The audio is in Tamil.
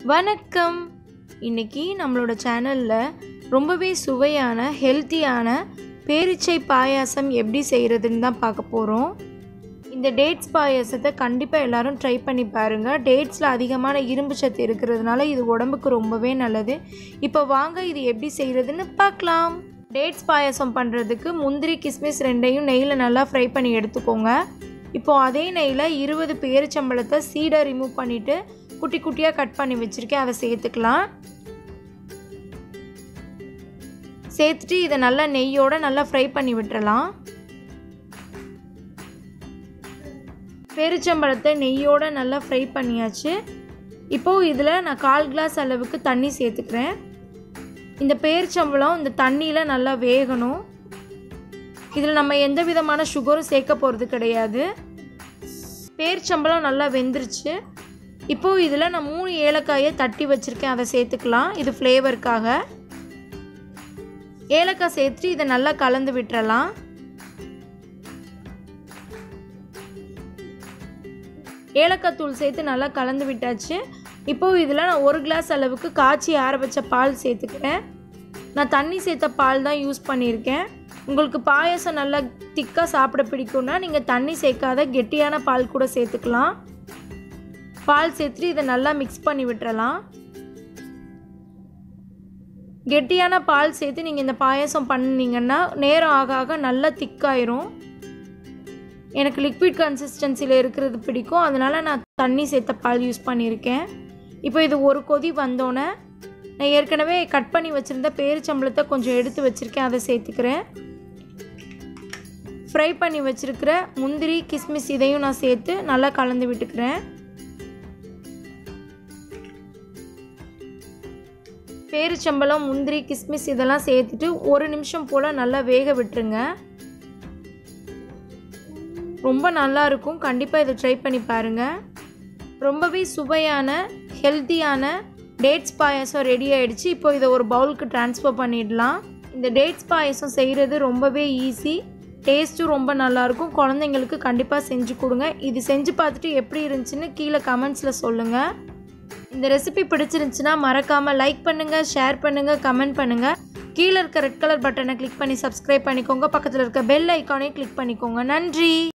வணக்கம் இன்னைக்கு நம்மளோட சேனலில் ரொம்பவே சுவையான ஹெல்த்தியான பேரிச்சை பாயாசம் எப்படி செய்கிறதுன்னு தான் பார்க்க போகிறோம் இந்த டேட்ஸ் பாயாசத்தை கண்டிப்பாக எல்லாரும் ட்ரை பண்ணி பாருங்கள் டேட்ஸில் அதிகமான இரும்பு சத்து இருக்கிறதுனால இது உடம்புக்கு ரொம்பவே நல்லது இப்போ வாங்க இது எப்படி செய்கிறதுன்னு பார்க்கலாம் டேட்ஸ் பாயாசம் பண்ணுறதுக்கு முந்திரி கிஸ்மிஸ் ரெண்டையும் நெய்யில் நல்லா ஃப்ரை பண்ணி எடுத்துக்கோங்க இப்போது அதே நெய்யில் இருபது பேரிச்சம்பழத்தை சீடை ரிமூவ் பண்ணிவிட்டு குட்டி குட்டியாக கட் பண்ணி வச்சுருக்கேன் அதை சேர்த்துக்கலாம் சேர்த்துட்டு இதை நல்லா நெய்யோடு நல்லா ஃப்ரை பண்ணி விட்டுறலாம் பேரிச்சம்பழத்தை நெய்யோடு நல்லா ஃப்ரை பண்ணியாச்சு இப்போது இதில் நான் கால் கிளாஸ் அளவுக்கு தண்ணி சேர்த்துக்கிறேன் இந்த பேரிச்சம்பழம் இந்த தண்ணியில் நல்லா வேகணும் இதில் நம்ம எந்த விதமான சுகரும் சேர்க்க போகிறது கிடையாது பேரிச்சம்பழம் நல்லா வெந்துருச்சு இப்போது இதில் நான் மூணு ஏலக்காயை தட்டி வச்சுருக்கேன் அதை சேர்த்துக்கலாம் இது ஃப்ளேவருக்காக ஏலக்காய் சேர்த்துட்டு இதை நல்லா கலந்து விட்டுறலாம் ஏலக்காய் தூள் சேர்த்து நல்லா கலந்து விட்டாச்சு இப்போது இதில் நான் ஒரு கிளாஸ் அளவுக்கு காய்ச்சி ஆற வச்ச பால் சேர்த்துக்கிறேன் நான் தண்ணி சேர்த்த பால் தான் யூஸ் பண்ணியிருக்கேன் உங்களுக்கு பாயசம் நல்லா திக்காக சாப்பிட பிடிக்கும்னா நீங்கள் தண்ணி சேர்க்காத கெட்டியான பால் கூட சேர்த்துக்கலாம் பால் சேர்த்துட்டு இதை நல்லா மிக்ஸ் பண்ணி விட்டுறலாம் கெட்டியான பால் சேர்த்து நீங்கள் இந்த பாயசம் பண்ணிங்கன்னா நேரம் ஆக ஆக நல்லா திக்காயிரும் எனக்கு லிக்விட் கன்சிஸ்டன்சியில் இருக்கிறது பிடிக்கும் அதனால் நான் தண்ணி சேர்த்த பால் யூஸ் பண்ணியிருக்கேன் இப்போ இது ஒரு கொதி வந்தோடனே நான் ஏற்கனவே கட் பண்ணி வச்சுருந்த பேரிச்சம்பளத்தை கொஞ்சம் எடுத்து வச்சுருக்கேன் அதை சேர்த்துக்கிறேன் ஃப்ரை பண்ணி வச்சுருக்கிற முந்திரி கிஸ்மிஸ் இதையும் நான் சேர்த்து நல்லா கலந்து விட்டுக்கிறேன் பேரிச்சம்பழம் முந்திரி கிஸ்மிஸ் இதெல்லாம் சேர்த்துட்டு ஒரு நிமிஷம் போல் நல்லா வேக விட்டுருங்க ரொம்ப நல்லா இருக்கும் கண்டிப்பாக இதை ட்ரை பண்ணி பாருங்கள் ரொம்பவே சுவையான ஹெல்த்தியான டேட்ஸ் பாயசம் ரெடி ஆகிடுச்சு இப்போ இதை ஒரு பவுலுக்கு ட்ரான்ஸ்ஃபர் பண்ணிடலாம் இந்த டேட்ஸ் பாயசம் செய்கிறது ரொம்பவே ஈஸி டேஸ்ட்டும் ரொம்ப நல்லாயிருக்கும் குழந்தைங்களுக்கு கண்டிப்பாக செஞ்சு கொடுங்க இது செஞ்சு பார்த்துட்டு எப்படி இருந்துச்சுன்னு கீழே கமெண்ட்ஸில் சொல்லுங்கள் இந்த ரெசிபி பிடிச்சிருந்துச்சுன்னா மறக்காமல் லைக் பண்ணுங்கள் ஷேர் பண்ணுங்கள் கமெண்ட் பண்ணுங்கள் கீழே இருக்க ரெட் கலர் பட்டனை கிளிக் பண்ணி சப்ஸ்கிரைப் பண்ணிக்கோங்க பக்கத்தில் இருக்க பெல் ஐக்கானே கிளிக் பண்ணிக்கோங்க நன்றி